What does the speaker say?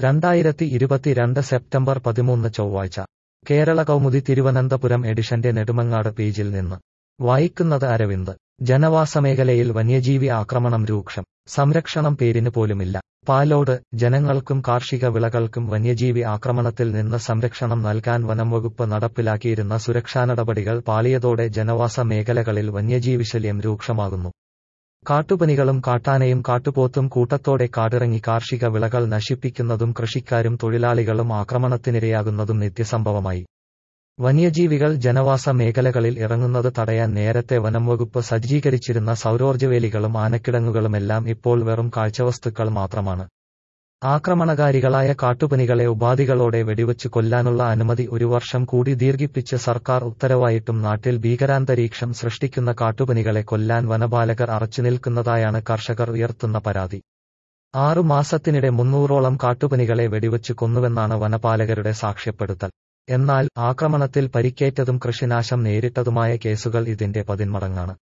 രണ്ടായിരത്തി ഇരുപത്തിരണ്ട് സെപ്റ്റംബർ പതിമൂന്ന് ചൊവ്വാഴ്ച കേരള കൗമുദി തിരുവനന്തപുരം എഡിഷന്റെ നെടുമങ്ങാട് പേജിൽ നിന്ന് വായിക്കുന്നത് അരവിന്ദ് ജനവാസമേഖലയിൽ വന്യജീവി ആക്രമണം രൂക്ഷം സംരക്ഷണം പേരിന് പോലുമില്ല പാലോട് ജനങ്ങൾക്കും കാർഷിക വിളകൾക്കും വന്യജീവി ആക്രമണത്തിൽ നിന്ന് സംരക്ഷണം നൽകാൻ വനംവകുപ്പ് നടപ്പിലാക്കിയിരുന്ന സുരക്ഷാ നടപടികൾ പാളിയതോടെ ജനവാസ മേഖലകളിൽ വന്യജീവിശല്യം രൂക്ഷമാകുന്നു കാട്ടുപനികളും കാട്ടാനയും കാട്ടുപോത്തും കൂട്ടത്തോടെ കാടിറങ്ങി കാർഷിക വിളകൾ നശിപ്പിക്കുന്നതും കൃഷിക്കാരും തൊഴിലാളികളും ആക്രമണത്തിനിരയാകുന്നതും നിത്യസംഭവമായി വന്യജീവികൾ ജനവാസ മേഖലകളിൽ ഇറങ്ങുന്നത് തടയാൻ നേരത്തെ വനംവകുപ്പ് സജ്ജീകരിച്ചിരുന്ന സൗരോർജ്ജവേലികളും ആനക്കിടങ്ങുകളുമെല്ലാം ഇപ്പോൾ വെറും കാഴ്ചവസ്തുക്കൾ മാത്രമാണ് ആക്രമണകാരികളായ കാട്ടുപനികളെ ഉപാധികളോടെ വെടിവച്ചു കൊല്ലാനുള്ള അനുമതി ഒരു വർഷം കൂടി ദീർഘിപ്പിച്ച് സർക്കാർ ഉത്തരവായിട്ടും നാട്ടിൽ ഭീകരാന്തരീക്ഷം സൃഷ്ടിക്കുന്ന കാട്ടുപനികളെ കൊല്ലാൻ വനപാലകർ അറച്ചുനിൽക്കുന്നതായാണ് കർഷകർ ഉയർത്തുന്ന പരാതി ആറു മാസത്തിനിടെ മുന്നൂറോളം കാട്ടുപനികളെ വെടിവച്ചു കൊന്നുവെന്നാണ് വനപാലകരുടെ സാക്ഷ്യപ്പെടുത്തൽ എന്നാൽ ആക്രമണത്തിൽ പരിക്കേറ്റതും കൃഷിനാശം നേരിട്ടതുമായ കേസുകൾ ഇതിന്റെ പതിന്മടങ്ങാണ്